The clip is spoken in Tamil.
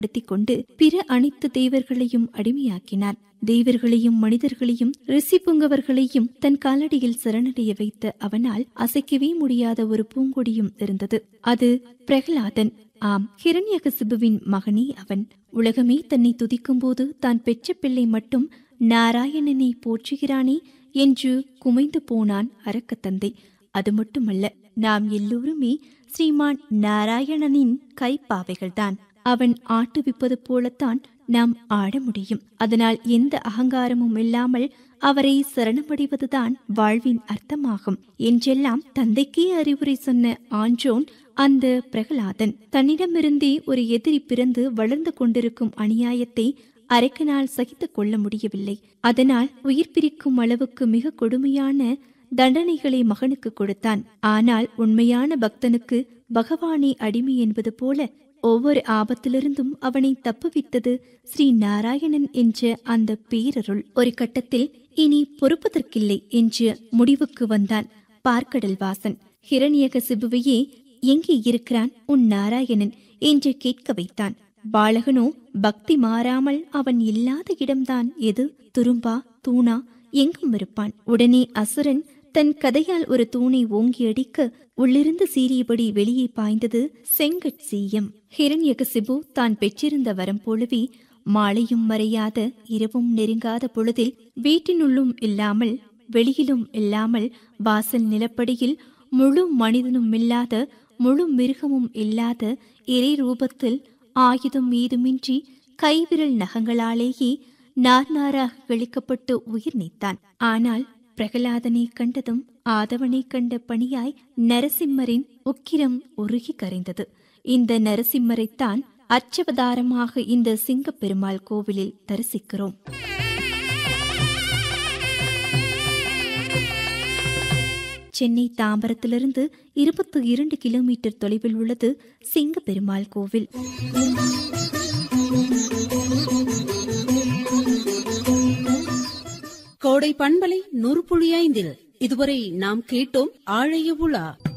படுத்திக் கொண்டு பிற அனைத்து தேவர்களையும் அடிமையாக்கினான் தேவர்களையும் மனிதர்களையும் ரிஷி புங்கவர்களையும் தன் காலடியில் சரணடைய வைத்த அவனால் அசைக்கவே முடியாத ஒரு பூங்கொடியும் இருந்தது அது பிரகலாதன் ஆம் ஹிரண்யகசிபுவின் மகனே அவன் உலகமே தன்னை துதிக்கும்போது தான் பெற்ற பிள்ளை மட்டும் நாராயணனை போற்றுகிறானே என்று குமைந்து போனான் அரக்கத்தந்தை அது மட்டுமல்ல நாம் எல்லோருமே ஸ்ரீமான் நாராயணனின் கைப்பாவைகள்தான் அவன் ஆட்டுவிப்பது போலத்தான் நாம் ஆட முடியும் அதனால் எந்த அகங்காரமும் இல்லாமல் அவரை சரணமடைவதுதான் வாழ்வின் அர்த்தமாகும் என்றெல்லாம் தந்தைக்கே அறிவுரை சொன்ன ஆன்றோன் அந்த பிரகலாதன் தன்னிடமிருந்தே ஒரு எதிரி பிறந்து வளர்ந்து கொண்டிருக்கும் அநியாயத்தை அரக்கனால் சகித்துக் கொள்ள முடியவில்லை அதனால் உயிர் பிரிக்கும் அளவுக்கு மிக கொடுமையான தண்டனைகளை மகனுக்கு கொடுத்தான் ஆனால் உண்மையான பக்தனுக்கு பகவானே அடிமை என்பது போல ஒவ்வொரு ஆபத்திலிருந்தும் அவனை தப்புவித்தது ஸ்ரீ நாராயணன் என்ற அந்த பேரருள் ஒரு கட்டத்தில் இனி பொறுப்பதற்கில்லை என்று முடிவுக்கு வந்தான் பார்க்கடல் வாசன் ஹிரண்யக சிபுவையே எங்கே இருக்கிறான் உன் நாராயணன் என்று கேட்க வைத்தான் பாலகனோ பக்தி மாறாமல் அவன் இல்லாத இடம்தான் எது துரும்பா தூணா எங்கும் இருப்பான் உடனே அசுரன் தன் கதையால் ஒரு தூணை ஓங்கி அடிக்க உள்ளிருந்து சீறியபடி வெளியே பாய்ந்தது செங்கட் சீயம் ஹிரண்யகசிபு தான் பெற்றிருந்த வரம் போலவே மாலையும் மறையாத இரவும் நெருங்காத பொழுதில் வீட்டினுள்ளும் இல்லாமல் வெளியிலும் இல்லாமல் வாசல் நிலப்படியில் முழு மனிதனும் இல்லாத முழு மிருகமும் இல்லாத இறை ரூபத்தில் ஆயுதம் மீதுமின்றி கைவிரல் நகங்களாலேயே நார் நாராக கழிக்கப்பட்டு உயிர் நீத்தான் ஆனால் பிரகலாதனை கண்டதும் ஆதவனை கண்ட பணியாய் நரசிம்மரின் உக்கிரம் உருகி கரைந்தது இந்த நரசிம்மரைத்தான் அச்சவதாரமாக இந்த சிங்கப் பெருமாள் கோவிலில் தரிசிக்கிறோம் சென்னை தாம்பரத்திலிருந்து இருபத்தி இரண்டு கிலோமீட்டர் தொலைவில் உள்ளது சிங்க பெருமாள் கோவில் கோடை பண்பலை நூறு புள்ளி ஐந்தில் இதுவரை நாம் கேட்டோம் ஆழைய உலா